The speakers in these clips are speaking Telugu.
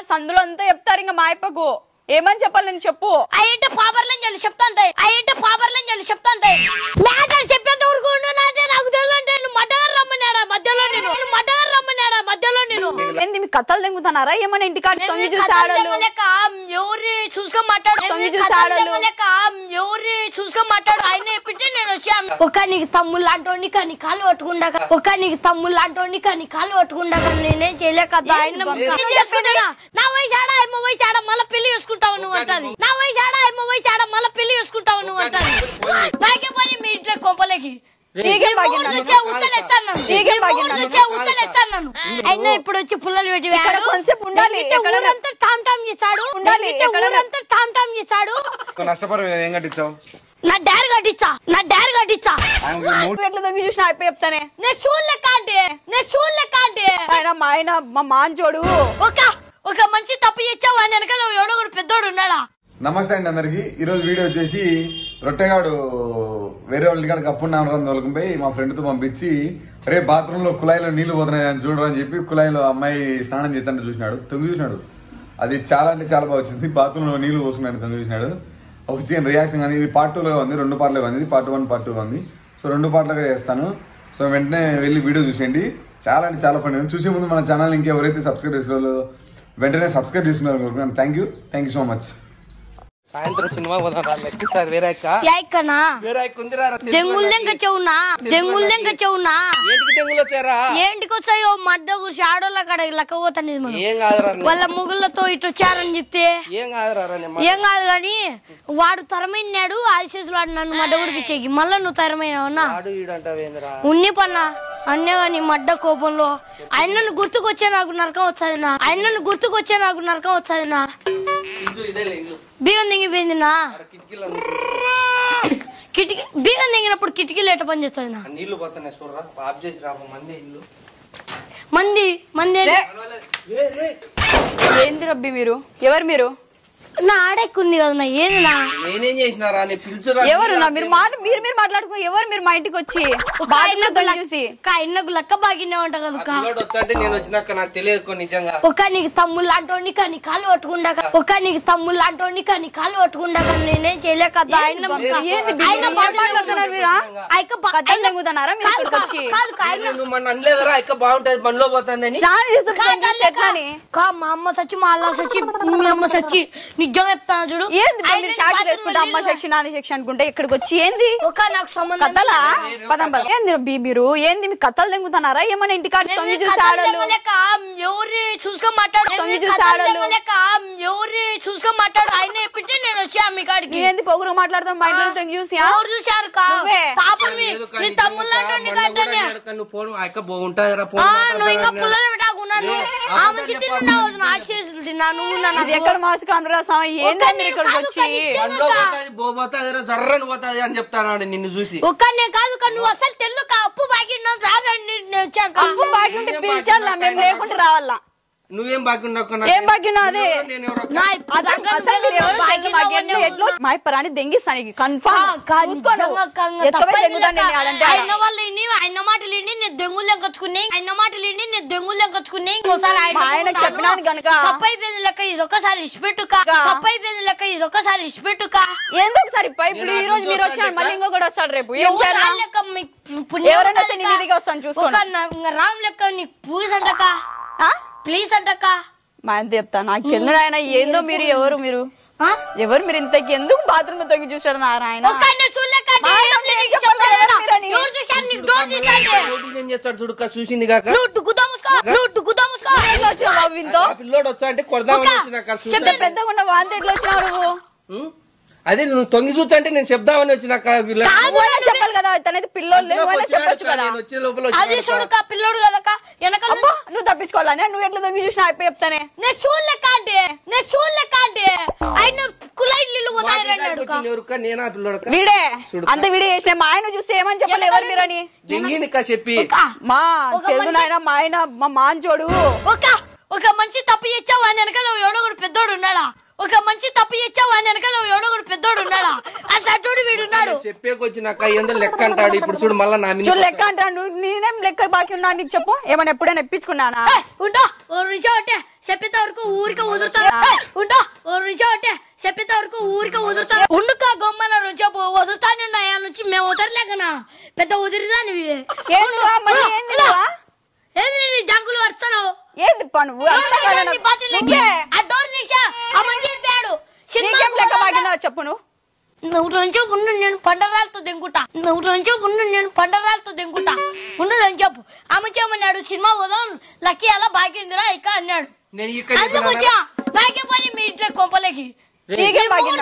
సందులో అంతా చెప్తారు ఇంకా మా అయ్యప్పకు ఏమని చెప్పాలి నేను చెప్పు అయ్యంటే పాపర్లని చెప్పి చెప్తాంటాయి అయ్యంటే పాపర్లని చెప్పి చెప్తాంటాయి మ్యాటర్ చెప్పేంత వరకు అంటే నాకు తెలియదు అంటే నువ్వు మడ్డగారు రమ్మన్నాడా మధ్యలో నేను నువ్వు మడ్డగారు రమ్మన్నాడా మధ్యలో నేను ఏంది మీ కథలు తెంగుతున్నారా ఏమన్నా ఇంటికాడ తొంగి చూసి కథలు ఆడలు చెప్పలేక ఎవరి చూసుకొని మాట్లాడు తొంగి నేను చూసి కథలు ఆడలు. చెప్పలేక ఎవరి చూసుకొని మాట్లాడు ఆయన చెప్పింటే నేను వచ్చాను ఒక నీకు తమ్ముళ్ళు లాంటోని కానీ కాలు పట్టుకుండాక ఒక నీకు తమ్ముళ్ళు లాంటోని కానీ కాలు పట్టుకుండాక నేనేం చేయలేక ఆయన నేను చేసుకుంటున్నా. నా వయసు ఆడ అమ్మ వయసు ఆడ మళ్ళీ పెళ్లి చేసుకుంటావు నువ్వు అంటది నా వయసు ఆడ అమ్మ వయసు ఆడ మళ్ళీ పెళ్లి చేసుకుంటావు నువ్వు అంటది నాకే పని మీ ఇంట్లో కొంపలేకి తీగలు బాగిందా? తీగలు బాగిందా? అయినా ఇప్పుడు వచ్చి పుల్లలు పెట్టి ఇక్కడ వేడు. కొంచెంసేపు ఉండాలి. నెగ్గితే ఎక్కడ ఊరంతా టామ్ టామ్ చేశాడు ఉండాలి. నెగ్గితే ఎక్కడ ఊరంతా టామ్ టామ్ చేశాడు నష్టపరం ఏం కట్టించావు నా డాడీ కట్టించా నా డాడీ కట్టించా ఆయనకి మూడు నువ్వు ఎట్లా తొంగి చూసిన అయిపోయి చెప్తానే నేను చూడలే కాంటే నేను చూడలే కాంటే ఆయన మా ఆయన మా మాంచోడు ఒక ఒక మనిషి తప్పు చేచ్చావు అని వెనకాల ఎవడో ఒకడు పెద్దోడు ఉన్నాడా నమస్తే అండి అందరికి ఈ రోజు వీడియో వచ్చేసి రొట్టెగాడు వేరే వాళ్ళ కాడ కప్పున్నాను అని తోలుకుపోయి మా ఫ్రెండ్ తో పంపించి రే బాత్రూమ్ లో కుళాయిలో నీళ్లు పోతున్నాయి అని చూడరు అని చెప్పి కుళాయిలో అమ్మాయి స్నానం చేస్తుంటే చూసినాడు తొంగి చూసినాడు అది చాలా అంటే చాలా బాగా వచ్చింది బాత్రూమ్ లో నీళ్లు పోస్తున్నాడు తొంగి చూసినాడు వచ్చిన రియాక్షన్ కానీ ఇది పార్ట్ టూలో ఉంది రెండు పార్ట్లో ఉంది ఇది పార్ట్ వన్ పార్ట్ టూ ఉంది సో రెండు పార్ట్లుగా చేస్తాను సో వెంటనే వెళ్ళి వీడియో చూసేయండి చాలా అంటే చాలా ఫండ్ చూసే ముందు మన ఛానల్ ఇంకెవరైతే సబ్స్క్రైబ్ చేసుకోవాలో వెంటనే సబ్స్క్రైబ్ చేసుకున్నారు కోరుకున్నాను thank you thank you so much సాయంత్రం సినిమా పోదాం రా లెక్కించారు వేరే అక్క యాయిక్కనా వేరే అక్క ఉందిరా రా, తెలుసు దెంగులు వాళ్ళకి. దెంగ చెవునా దెంగులు దెంగ చెవునా ఏంటికి దెంగులు వచ్చారా ఏంటికి వచ్చాయో మధ్య కూర్చి ఆడోళ్ళ కాడ లెక్క పోతాను మనం ఏం కాదురా నీ- వాళ్ళ ముగ్గులతో ఇటు వచ్చారని చెప్తే ఏం కాదురా రా నీ మాట. ఏం కాదు కానీ వాడు తరమైనాడు ఆశీస్సులు వాడు నన్ను మడ్డ ఉడిపించేకి మళ్ళా నువ్వు తరమైనావన్నా ఆడు ఈడు అంటావేందిరా ఉన్ని పన్నా అన్నే కానీ మడ్డ కోపంలో ఆయనను గుర్తుకొచ్చే నాకు నరకం వచ్చాది నా ఆయనను గుర్తుకొచ్చే నాకు నరకం వచ్చాది నా ఇల్లు ఇదేలే ఇల్లు బీగం దిగిపోయింది నా ఆడ కిటికీలు అన్ని కిటికీ బీగం దిగినప్పుడు కిటికీలు ఎట్ట పని చేస్తుంది నా ఆ నీళ్లు పోతున్నాయి చూడరా ఆఫ్ చేసి రా మంది ఇల్లు మంది మంది ఏంటి? ఏంది రబ్బి మీరు ఎవరు మీరు నా ఆడెక్కుంది కదా నా ఏంది నా నేనేం చేసినారా నీ పిలుచురా ఎవరు నా మీరు మాట మీరు మీరు మాట్లాడుకున్న ఎవరు మీరు మా ఇంటికి వచ్చి బాత్రూంలో తొంగి చూసి ఆయనకు లెక్క బాగినే ఉంటా కదా అక్క. పిల్లోడు వచ్చాంటే నేను వచ్చినాక నాకు తెలియదు కొన్ని నిజంగా ఒక నీకు తమ్ముళ్ళు లాంటోని కానీ కాలు పట్టుకుండాక ఒక నీకు తమ్ముళ్ళు లాంటోని కానీ కాలు పట్టుకుండాక నేనేం చేయలేక కదా ఆయన ఏంది బిడ్డ? ఆయన ఏం మాట్లాడుతున్నారు మీరు, ఆ? ఆయక్క బా- కథలు ఆయన- తెంగుతున్నారా మీరు కాదు, ఇక్కడికి కాదు, వచ్చి? కాదు, కాదు, ఆయన- నువ్వు మన అనలేదరా ఇక్క బాగుంటది బండ్లో పోతుందని స్నానం చేస్తూ తొంగి చూసి ఎట్లని కా మా అమ్మ సచ్చి మా అల్ల సచ్చి మీ అమ్మ సచ్చి నిజంగా చెప్తాను చూడు ఏంది ఆయన మీరు షార్ట్ బాత్రూంలో వేసుకుంటే అమ్మ నీళ్ళు- సెక్షన్ నాన్న సెక్షన్ అనుకుంటే ఇక్కడికి వచ్చి ఏంది ఒక నాకు సంబంధం కథలా లేదు. పదం పదం. ఏంది రబ్బి మీరు ఏంది మీ కథలు తెంగుతున్నారా ఏమన్నా ఇంటికాడ తొంగి నేను చూసి కథలు ఆడలు చెప్పలేక ఎవరి చూసుకొని మాట్లాడు తొంగి నేను చూసి కథలు ఆడలు. చెప్పలేక ఎవరి చూసుకొని మాట్లాడు ఆయన చెప్పింటే నేను వచ్చాను మీ కాడికి ఏంది పొగురు మాట్లాడతాం మా ఇంట్లో తొంగి చూసి ఆ? ఎవరు చూశారు కా నువ్వే. పాపం మీ- లేదు నీ కానీ తమ్ముళ్ళ నిజంగా నీ మొన్న కూడా గంటనే అన్నాడు కానీ నువ్వు ఫోన్ ఆ అక్క బాగుంటాదిరా ఆ, ఫోన్ నువ్వు ఇంకా మాట్లాడతాను పుల్లలు పెట్టాకున్నాను ఏ, ఆ అబద్ధాలు మంచి చెప్పకు. తిన్నావు నా ఆశీస్సులు తిన్నా నువ్వు నా ఇది ఎక్కడ మాసుకు అనురా స్వామి ఏంది ఒక్క మీరు నేను ఇక్కడికి కాదు వచ్చి కానీ నిజంగా బండ్లో పోతాది బో పోతాది జర్రని పోతాది అని చెప్తాను నిన్ను చూసి ఒక్కనే కాదు కా నువ్వు అసలు తెల్లు కా అప్పు బాగిన్నావు రాదని నేను వచ్చాను కా. అప్పు బాకీ ఉంటే పిలిచాలా మేము లేకుండా రావాలా నువ్వేం బాకీ ఉండవు ఏం బాకీ ఉన్నది? నేను ఎవరో నా ఇప్పుడు అసలు రంగం అసలు మీరు ఎవరు బాగిన్నావు తెలియదు, మాకు అనే ఎట్లా- ఎట్లా వచ్చి- మా పరాని దెంగిస్తాను కన్ఫర్మ్ కా- కా- నిజంగా కంగ తప్పైంది లెక్క. ఆయన వాళ్ళు ఇన్ని ఆయన మాటలు ఇన్ని నేను దెంగులు లెక్కొచ్చుకున్నాయి ఆయన మాటలు ఇన్ని నేను దెంగులు లెక్కొచ్చుకున్నాయి ఇంకోసారి మా ఆయనకు ఉన్నాను. చెప్పినాను గనుక. తప్పైపోయింది లెక్క ఇది ఒక్కసారి ఇష్టపెట్టుక కా. తప్పైపోయింది లెక్క ఇది ఒక్కసారి ఇష్టపెట్టుక ఏందో ఒకసారి పై ఇప్పుడు ఈ రోజు మీరు వచ్చారు మళ్ళీ ఇంకొకటి వస్తాడు రేపు ఏం చేయాలా ఎవరైనా వస్తే నీ మీదికి వస్తాను చూసుకోండి. రామ్ లెక్క నీకు ప్లీజ్ అంటక ఆ? ప్లీజ్ అంటక మా ఆయన చెప్తా నాకు తెలియదు ఆయన ఏందో మీరు ఎవరు మీరు ఎవరు మీరు ఇంతకి ఎందుకు బాత్రూమ్ తొంగి చూసాడు నారాయణ ఒక్కడిని చూడలేక మా ఆయన నేను నేను నీకు చెప్పలేదు చెప్పలేదా? మీరని. ఎవరు చూశారు నీకు డోర్ తీసండి ఏం చేస్తాడు చూడుక చూసింది కాక నువ్వు టుకుదా ముసుకో నువ్వు టుకుదా ముసుకో ఎట్లా వచ్చినావు బాబు ఇంతో ఆ పిల్లోడు వచ్చా అంటే కొడదామని వచ్చినాక చెప్తే చూసాను. పెద్దగా ఉన్న వాంతి ఎట్లా వచ్చినావు నువ్వు ఉం? అదే నువ్వు తొంగి చూచా అంటే నేను చెప్దామని వచ్చినాక వీళ్ళ- నువ్వునా చెప్పాలి కదా తనైతే పిల్లోళ్ళు అందులో నువ్వైనా వచ్చినాడు చెప్పొచ్చు కా, కదా నేను వచ్చే లోపల అది వచ్చినాడు చూడు కా. కా పిల్లోడు కదక వెనకాల అబ్బా నువ్వు తప్పించుకోవాలనే నువ్వు ఎట్లా తొంగి చూసినా అయిపోయి చెప్తానే నేను చూడలేక అంటే నేను చూడలేక అంటే ఆయన కులైట్ నీళ్ళు పోతాయి వాడికి అన్నాడు కా. వచ్చింది ఎవరుకా? నేనా ఆ పిల్లోడుకా? వీడే చూడు. అంత వీడియో చేసిన మా ఆయన చూస్తే ఏమని చెప్పాలి ఎవరు మీరని దెంగిని కా చెప్పి కా. మా ఒక తెలుగు మనిషి- నాయన మా ఆయన మా మాంచోడు ఒక ఒక మనిషి తప్పు చేచ్చావు ఆయన వెనకాల ఎవడో ఒకడు పెద్దోడు ఉన్నాడా ఒక మనిషి తప్పు చేచ్చావు అని వెనకాల ఎవడో ఒకడు పెద్దోడు ఉన్నాడా అట్లాంటోడు వీడున్నాడు చెప్పేకొచ్చినాక ఏందో లెక్క అంటాడు ఇప్పుడు చూడు మళ్ళా నా మీద చూడు లెక్క అంటాను నేనేం లెక్క బాకీ ఉన్నా నీకు చెప్పు ఏమైనా ఎప్పుడైనా ఎప్పించుకున్నానా ఏయ్, ఉంటా ఓ నిమిషం అంటే చెప్పేంత వరకు ఊరికే వదులుతారు ఏయ్, ఉంటా ఓ నిమిషం అంటే చెప్పేంత వరకు ఊరికే వదులుతారు ఉండుక గమ్మన నుంచి వదులుతానే ఉన్నాయి ఆ నుంచి మేము వదలలేకనా పెద్ద వదిలిదానివి ఏంది రా, మళ్ళీ ఏంది రా? ఏంది నీ జంకులు వస్తాను ఏంది పా నువ్వు అంతా కాదా నాకు? నువ్వే. ఆ డోర్ తీసా ఆ మంచి చెప్పాడు నీకేం లెక్క బాగినా చెప్పు నువ్వు నువ్వు రోజు ఉండు నేను పండరాలతో దింగుతా నువ్వు రోజు ఉండు నేను పండరాలతో దింగుతా ఉండు అని చెప్పు ఆమె చేయమన్నాడు సినిమా పోదాం లక్కీ అలా బాగిందిరా ఇక అన్నాడు నేను ఇక్కడ అందుకు వచ్చా నాకే పని మీ ఇంట్లో కొంపలకి నీకేం బాగినా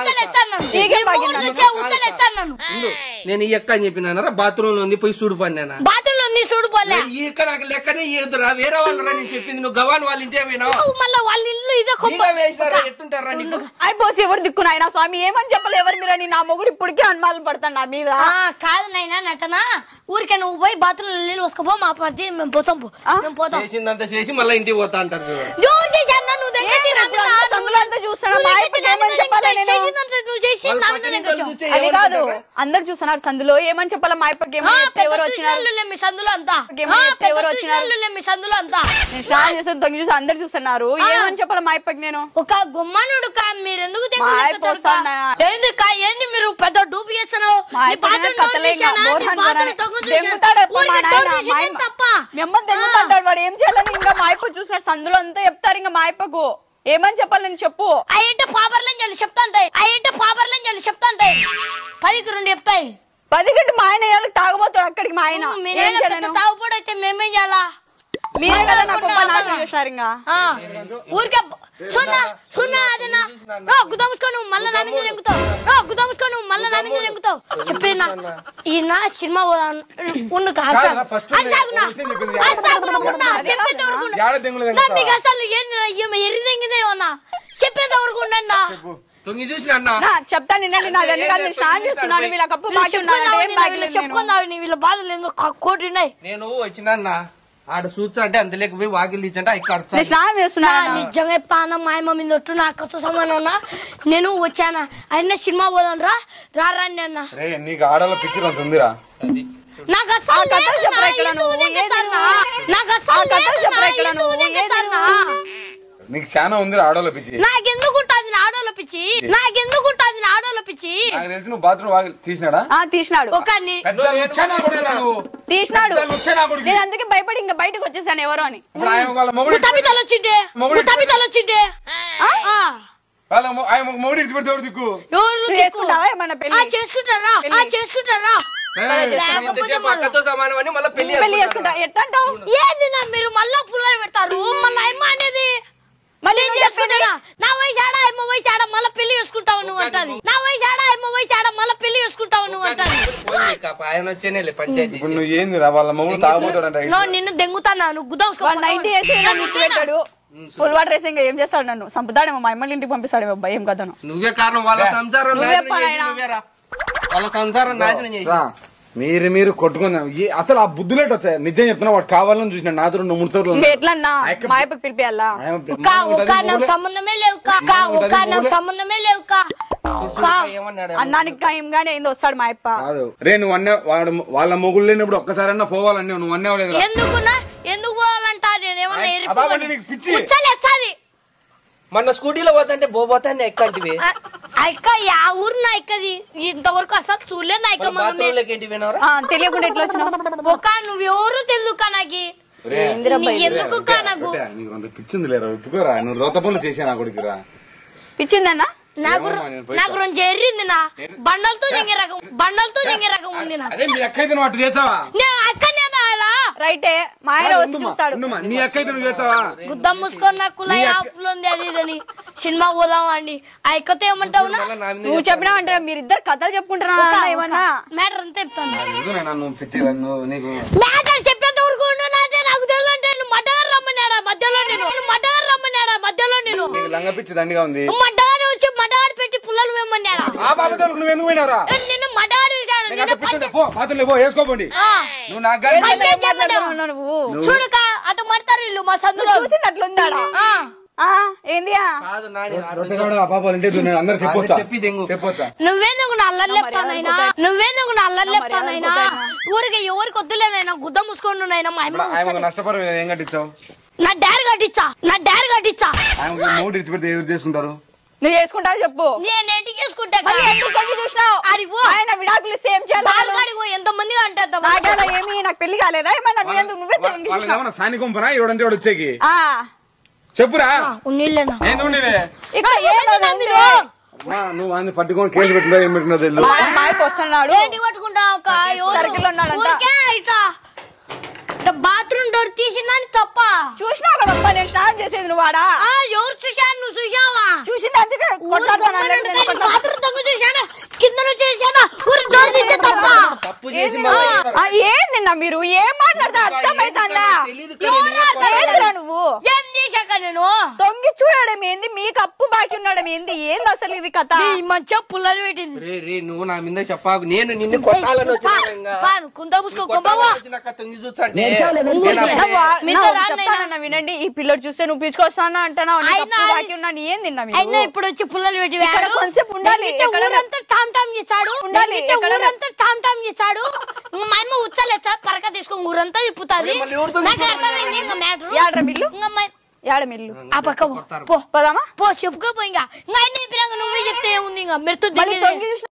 నీకేం బాగినా ఉచ్చలేస్తాను ఉండు. నేను ఈ ఎక్క అని చెప్పినానరా బాత్రూమ్ లో ఉంది పోయి చూడు పడినా బాత్రూంలో ఉంది చూడు పోలే ఈ ఎక్క నాకు లెక్కనే ఇయ్యదురా వేరే వాళ్ళరా నేను చెప్పింది నువ్వు గవాన్ వాళ్ళ ఇంటే పోయినావు మళ్ళీ వాళ్ళ ఇల్లు ఇదే కొంప నీగా వేసినారా ఎట్టుంటారా నీకు అయిపోసి ఎవరు దిక్కునాయన స్వామి ఏమని చెప్పలే ఎవరు మీరని నా మొగుడు ఇప్పటికే అనుమానం పడతాను నా మీద ఆ, కాదు నైనా నటనా ఊరికే నువ్వు పోయి బాత్రూమ్ నీళ్ళు వసుకోపో మా పది మేము పోతాం పో. మేము పోతాం చేసిందంతా చేసి మళ్ళీ ఇంటికి పోతా అంటారు చూడు ఎవరు చేశారు నువ్వు దగ్గర ఏంటి రా, ఇప్పుడు అంతా సందులో అంతా చూస్తానా? మా ఆయనకి ఏమని చెప్పాలా నేను? నువ్వు చేసి వాళ్ళు నా పక్కన మీద ఇంట్లో నెగ్గొచ్చావు. చూస్తే అది కాదు ఏమనుకుంటారా? అందరు చూస్తున్నారు సందులో ఏమని చెప్పాలా మా అప్పకి ఆ, ఏమని చెప్తే పెద్ద ఎవరు వచ్చినారు సృజనాలులే మీ సందులో అంతా ఏమని ఆ, చెప్తే పెద్ద ఎవరు వచ్చినారు? సృజనాలులే మీ సందులో అంతా నేను స్నానం చేసి తొంగి చూసి అందరు చూస్తున్నారు ఆ. ఏమని చెప్పాలా మా అప్పకి నేను ఒక గుమ్మనుడు కా మీరు ఎందుకు మా ఆయన పోస్తాడా? ఏంది కా ఏంది మీరు పెద్ద డూపు చేస్తున్నావు మా నీ ఆయన బాత్రూమ్ డోర్ కథలే ఇంకా తీశానా? నీ బోర్ బాత్రూమ్ హండ్రెడ్ తొంగి చూశానా? దెంగుతాడు అప్ప మా ఊరికే నాయన. డోర్ మా తీసిందే ఆయన- తప్ప మిమ్మల్ని దెంగుతాడు వాడు ఏం చేయాలని ఇంకా మా అప్ప చూసినాడు సందులో అంతా చెప్తారు ఇంకా మా అప్పకు ఏమని చెప్పాలి నేను చెప్పు అయ్యంటే పాపర్లని చెప్పి చెప్తాంటాయి అయ్యంటే పాపర్లని చెప్పి చెప్తాంటాయి పదికి రెండు చెప్తాయి పది గంట మా ఆయన వేళకి తాగబోతాడు అక్కడికి మా ఆయన ఏం మీరేనా పెద్ద చేయలేను? తాగుపోడు అయితే మేమేం చేయాలా మీరే కదా నా మాట్లాడకుండా గొప్ప నాశనం అవ్వాలా? చేశారు ఇంకా ఆ, ఊరికే సున్నా సున్నా అదేనా ఓ గుదాముసుకో నువ్వు మళ్ళా నా మీద లెంగుతావు ఓ గుదాముసుకో నువ్వు మళ్ళా నా మీద లెంగుతావు చెప్పేనా ఈయన సినిమా పోదాం. ఉండు కా, అసలు. కాదురా, first అసలు ఆగునా. ఒక విషయం చెప్పింది. అసలు ఆగునా, ఉన్నా. చెప్పేంత వరకు ఉండు. యాడ దెంగులు నా దెంగుతావా? మీకు అసలు ఏంది ఈమె ఎర్రి తెంగిదే ఉన్నా చెప్పేంత వరకు ఉండండి తొంగి చూసిన అన్న నా చెప్తా నిన్నండి నా దగ్గర నేను స్నానం చేస్తున్నాను వీళ్ళ కప్పు బాకీ ఉన్నాను ఏం బాకీ లేదు నేను. చెప్పుకుందావు వీళ్ళ బాధలు ఏందో కోటి ఉన్నాయి నేను వచ్చిన ఆడ చూచా అంటే అంత లేక పోయి వాకిల్ తీర్చంటే ఇక్కడ నేను స్నానం నా చేస్తున్నాను నిజంగా చెప్తాను మా అమ్మ మీద ఒట్టు నా అక్కతో సమానం ఉన్నా నేను వచ్చానా ఆయన సినిమా పోదాం రా రా రండి అన్న రే నీకు ఆడలో పిక్చర్ అంత ఉందిరా నాకు అసలు ఆ కథలు లేదు చెప్పరా నా, ఇక్కడ ఎందుకు నువ్వు? తెగచారునా? ఏది నాకు ఆ అసలు కథలు లేదు చెప్పరా నా, ఇక్కడ ఎందుకు నువ్వు? ఏది తెగచారునా? నీకు చాలా ఉందిరా ఆడలో పిచ్చి నాకెందుకు ఉంటుంది ఆడోళ్ళ పిచ్చి నాకెందుకు ఉంటుంది ఆడోళ్ళ పిచ్చి నాకు తెలిసి నువ్వు బాత్రూమ్ వాకిలి తీసినాడా ఆ తీసినాడు ఒక ని- పెద్ద లుచ్చనా కొడుకురా నువ్వు. తీసినాడు పెద్ద లుచ్చనా కొడుకు. నేను అందుకే భయపడి ఇంకా బయటకు వచ్చేసాను ఎవరో అని ఇప్పుడు ఆయన వాళ్ళ మొగుడు ముఠాబితాలు వచ్చిండే మొగుడు ముఠాబితాలు వచ్చిండే ఆ. వాళ్ళ మొ- ఆయన మొగుడు ఇడిచి పెడితే ఎవరు దిక్కు ఎవరు నువ్వు దిక్కు? చేసుకుంటావా ఏమన్నా ఆ, పెళ్లి చేసుకుంటారా ఆ, చేసుకుంటారా లేకపోతే ఇంతసేపు మళ్ళా- అక్కతో సమానం అని మళ్ళీ పెళ్లి పెళ్లి చేసుకుంటా ఎట్లా అంటావు ఏంది నా మీరు మళ్ళా పుల్లలు పెడతారు మళ్ళా అమ్మ అనేది మళ్ళీ ఏం చేసుకుంటారా నా వయసు ఆడ అమ్మ వయసు ఆడ మళ్ళీ పెళ్లి చేసుకుంటావు నువ్వు అంటది నా వయసు ఆడ అమ్మ వయసు ఆడ మళ్ళీ పెళ్లి చేసుకుంటావు నువ్వు అంటది ఆయన వచ్చేనే పంచాయతీ ఇప్పుడు నువ్వు ఏందిరా వాళ్ళ మొగుడు తాగుపోతాడంట నో నిన్ను దెంగుతానా నువ్వు గుదాం వాడు నైన్టీ వేసి మిక్స్ పెట్టాడు ఫుల్ వాటర్ వేసి ఇంకా ఏం చేస్తాడు నన్ను సంపుతాడేమో మా అమ్మని ఇంటికి పంపిస్తాడేమో అబ్బాయి ఏం కథను నువ్వే కారణం వాళ్ళ సంసారం నువ్వే నాశనం చేసి పరాయనా. నువ్వేరా వాళ్ళ సంసారం నాశనం చేసి రా. మీరు మీరు కొట్టుకుందాం ఈ- అసలు ఆ బుద్ధులేట్ వచ్చాయి నిజం చెప్తున్నా వాడు కావాలని చూసిన నాతో రెండు మూడు సార్లు ఇంకా ఎట్లా అన్నా మా అయ్యప్పకి పిలిపియాలా ఆయన ఒక బ్రహ్మాండంగా ఒక ఉంటది, నాకు మొగుడు- సంబంధమే లేవు కా కా, ఒక నాకు సంబంధమే లేవు కా కా. ఏమన్నాడు అన్నానికి టైం గానీ ఏందో వస్తాడు మా అయ్యప్ప కాదు రే నువ్వు అన్నే వాడు వాళ్ళ మొగుడు లేనప్పుడు ఒక్కసారన్నా పోవాలన్నా నువ్వు అన్నేవలేదు ఎందుకున్నా ఎందుకు పోవాలంట నేనేమన్నా ఆయన- అబ్బా, వాడు నీకు పిచ్చి. ఎచ్చాది మొన్న స్కూటీలో పోతుంటే బోబోతాంది ఎక్కంటివి అక్క యా ఊరు నా ఇక్కది ఇంతవరకు అసలు చూడలేదు నా ఇక్క మమ్మీ బాత్రూమ్ లోకి ఏంటి వినవరా ఆ, తెలియకుండా ఎట్లా వచ్చినావు ఒక నువ్వెవరు తెలుదుకా నాకి రే, నీ ఎందుకు కా నాకు పెట్టే, నీకు అంత పిచ్చింది లేరా ఒప్పుకోరా నువ్వు రోత పనులు చేసా నా కొడుకురా పిచ్చిందన్నా నాకు ఏమమ్మా, నేను పోయి నాకు రెండు ఎర్రింది నా బండలతో దింగే రకం బండలతో దింగే రకం ఉంది నా అదే మీ అక్క అయితే నువ్వు అటు చేసావా నేను అక్కనే అలా రైటే మా ఆయన వచ్చి ఉండుమా, చూస్తాడు ఉండుమా. నీ అక్క అయితే నువ్వు చేసావా గుద్దం మూసుకొని నా కుల యాప్లు ఉంది అది ఇదని సినిమా పోదాం అండి ఆ ఎక్కతో ఏమంటావు నా మళ్ళా నా మీద నువ్వు చెప్పినావు అంటే మీరిద్దరు కథలు చెప్పుకుంటున్నా ఏమన్నా మ్యాటర్ అంతా చెప్తాను ఎదుగునైనా నువ్వు పిచ్చి నువ్వు నీకు మ్యాటర్ చెప్పేంత వరకు ఉండు నాదే నాకు తెలియదు అంటే నువ్వు మడ్డగారు రమ్మన్నాడా మధ్యలో నేను నువ్వు మడ్డగారు రమ్మన్నాడా మధ్యలో నేను నీకు లంగ పిచ్చి దండిగా ఉంది నువ్వు మడ్డగారు వచ్చి మడ్డగారు పెట్టి పుల్లలు వేయమన్నాడా ఆ బాబుతో నువ్వు ఎందుకు పోయినారా నిన్ను మడ్డగారు చూశాడు నీకు నిన్ను అంత పిచ్చి ఉంటే పో బాతులు పో వేసుకోపోండి ఆ. నువ్వు నాకు గాని పైకి ఏం చెప్పండి. మాట్లాడుతున్నావు నువ్వు చూడుక అటు మడతారు ఇల్లు మా సందులో చూసింది అట్లుందాడా ఆ. ఆ, ఏంది ఆ? కాదు నాని ఆ రోజు రొట్టెగాడు ఆ పాప ఇంటి నేను అందరు చెప్పొచ్చా చెప్పి దెంగు. చెప్పొచ్చా నువ్వేందుకు నా అల్లరి లేపుతానైనా నువ్వేందుకు నా అల్లరి లేపుతానైనా ఊరికి ఎవరికి వద్దులేనైనా గుద్ద మూసుకోండు నైనా మా అమ్మ ఆయన నష్టపరం ఏం కట్టించావు నా డాడీ కట్టించా నా డాడీ కట్టించా ఆయన మూడు ఇచ్చి పెడితే ఎవరు చేసుకుంటారు నువ్వు చేసుకుంటావు చెప్పు నేను ఏంటి చేసుకుంటా మరి ఎందుకు తగ్గి చూసినావు అడిగో ఆయన విడాకులు సేమ్ చేయాలి బాల్గాడిగో ఎంత మందిగా అంటే నాకేలా ఏమి నాకు పెళ్లి కాలేదా ఏమన్నా నువ్వు ఎందుకు నువ్వే తొంగి వాళ్ళని ఏమన్నా సాని కొంపరా ఎవడంటే వాడు వచ్చేకి ఆ చెప్పురా ఉన్నిళ్ళనా ఏంది ఉండేది ఇక ఏంటన్నా మీరు అమ్మా, నువ్వు ఆయన పట్టుకొని కేసు పెట్టినా ఏం పెట్టినా తెలియదు మా అమ్మాయికి వస్తున్నాడు ఏంటి పట్టుకుంటావు ఒక సర్కిల్ ఉన్నాడంట. ఊరికే ఇట్లా బాత్రూమ్ డోర్ తీసిందని తప్ప చూసినావు కదమ్మా నేను స్నానం చేసేది నువ్వు వాడా ఆ ఎవరు చూశాను నువ్వు చూసావా చూసింది అందుకే కొట్టాడుతాను అందరికీ నేను కొట్టాను. బాత్రూమ్ తగ్గు చూశాను కింద నుంచి చూశాను ఊరి డోర్ తీసే తప్ప తప్పు చేసి మళ్ళీ ఆ, ఏందిన్నా మీరు ఏం మాట్లాడతా అర్థమైతుందా తెలీదు కదా, ఏందిరా నువ్వు ఏం చేశాక నేను తొంగి చూడడం ఏంది మీకు అప్పు బాకీ ఉండడం ఏంది ఏంది అసలు ఇది కథ ఈ మంచిగా పుల్లలు పెట్టింది రే రే నువ్వు నా మీద చెప్పాకు నేను నిన్ను కొట్టాలని వచ్చిన ఇంకా. పాను కుంద పూసుకో కొట్టాలని కొంబవా వచ్చినాక తొంగి చూచండి మీతో రాను చెప్తానన్నా వినండి ఈ పిల్లడు చూస్తే నువ్వు పిలుచుకొస్తానా అంటున్నావు నీకు అయినా అప్పు అది- బాకీ ఉన్నా నీ ఏంది నిన్న అయినా ఇప్పుడు వచ్చి పుల్లలు పెట్టి ఇక్కడ వాడు. కొంచెంసేపు ఉండాలి. నెగ్గితే ఎక్కడైనా- ఊరంతా టామ్ టామ్ చేశాడు ఉండాలి. నెగ్గితే ఎక్కడైనా- ఊరంతా టామ్ టామ్ చేశాడు మా అమ్మ ఉచ్చలేచ్చా పరక తీసుకొని ఊరంతా తిప్పుతాది మరి మళ్ళీ ఎవరితో నాకు అర్థమైంది ఇంకా మ్యాటర్ యాడ్రా బిల్లు ఇంకా మా- యాడ మిల్లు ఆ పక్క పో. పో పదామా పో చెప్పుకోపో ఇంకా ఇంకా ఆయన చెప్పినాక నువ్వే చెప్తే ఏముంది ఇంకా మెరుతు మళ్ళీ దిగేది. తొంగి చూసిన